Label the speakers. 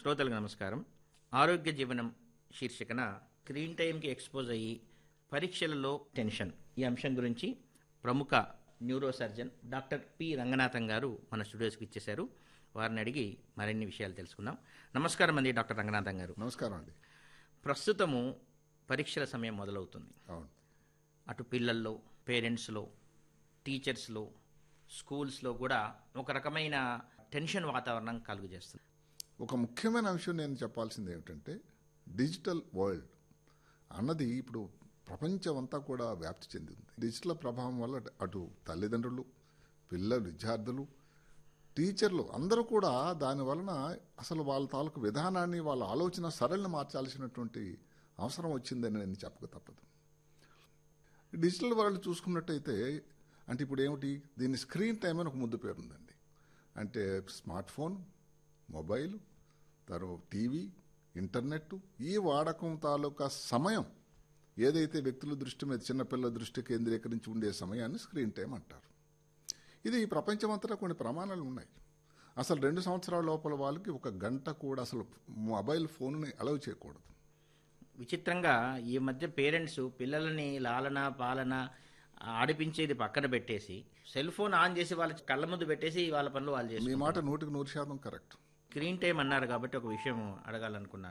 Speaker 1: శ్రోతలకు నమస్కారం ఆరోగ్య జీవనం శీర్షికన స్క్రీన్ టైంకి ఎక్స్పోజ్ అయ్యి పరీక్షలలో టెన్షన్ ఈ అంశం గురించి ప్రముఖ neuro surgeon doctor P Ranganathan garu మన స్టూడియోస్కి ఇచ్చేశారు వారిని అడిగి మరిన్ని విషయాలు తెలుసుకుందాం నమస్కారం అండి డాక్టర్ రంగనాథన్ గారు
Speaker 2: నమస్కారం అండి
Speaker 1: ప్రస్తుతము పరీక్షల సమయం మొదలవుతుంది
Speaker 2: అవును
Speaker 1: అటు పిల్లల్లో పేరెంట్స్లో టీచర్స్లో స్కూల్స్లో కూడా ఒక రకమైన టెన్షన్ వాతావరణం కలుగు చేస్తుంది
Speaker 2: ఒక ముఖ్యమైన అంశం నేను చెప్పాల్సింది ఏమిటంటే డిజిటల్ వరల్డ్ అన్నది ఇప్పుడు ప్రపంచం అంతా కూడా వ్యాప్తి చెందింది డిజిటల్ ప్రభావం వల్ల అటు తల్లిదండ్రులు పిల్లలు విద్యార్థులు టీచర్లు అందరూ కూడా దాని వలన అసలు వాళ్ళ తాలూకు విధానాన్ని వాళ్ళ ఆలోచన సరళిని మార్చాల్సినటువంటి అవసరం వచ్చిందని నేను చెప్పక తప్పదు డిజిటల్ వరల్డ్ చూసుకున్నట్టయితే అంటే ఇప్పుడు ఏమిటి దీని స్క్రీన్ టైం అని ఒక ముద్దు పేరు ఉందండి అంటే స్మార్ట్ ఫోన్ మొబైల్ తర్వాత టీవీ ఇంటర్నెట్ ఈ వాడకం తాలూకా సమయం ఏదైతే వ్యక్తుల దృష్టి మీద చిన్నపిల్లల దృష్టి కేంద్రీకరించి ఉండే సమయాన్ని స్క్రీన్ టైం అంటారు ఇది ప్రపంచమంతటా కొన్ని ప్రమాణాలు ఉన్నాయి అసలు రెండు సంవత్సరాల లోపల వాళ్ళకి ఒక గంట కూడా అసలు మొబైల్ ఫోన్ని అలౌ చేయకూడదు
Speaker 1: విచిత్రంగా ఈ మధ్య పేరెంట్స్ పిల్లలని లాలన పాలన ఆడిపించేది పక్కన పెట్టేసి సెల్ ఫోన్ ఆన్ చేసి వాళ్ళ కళ్ళ ముందు పెట్టేసి వాళ్ళ పనులు వాళ్ళు
Speaker 2: మీ
Speaker 1: చేసి
Speaker 2: మాట నూటికి నూరు శాతం కరెక్ట్
Speaker 1: స్క్రీన్ టైం అన్నారు కాబట్టి ఒక విషయం అడగాలనుకున్నాను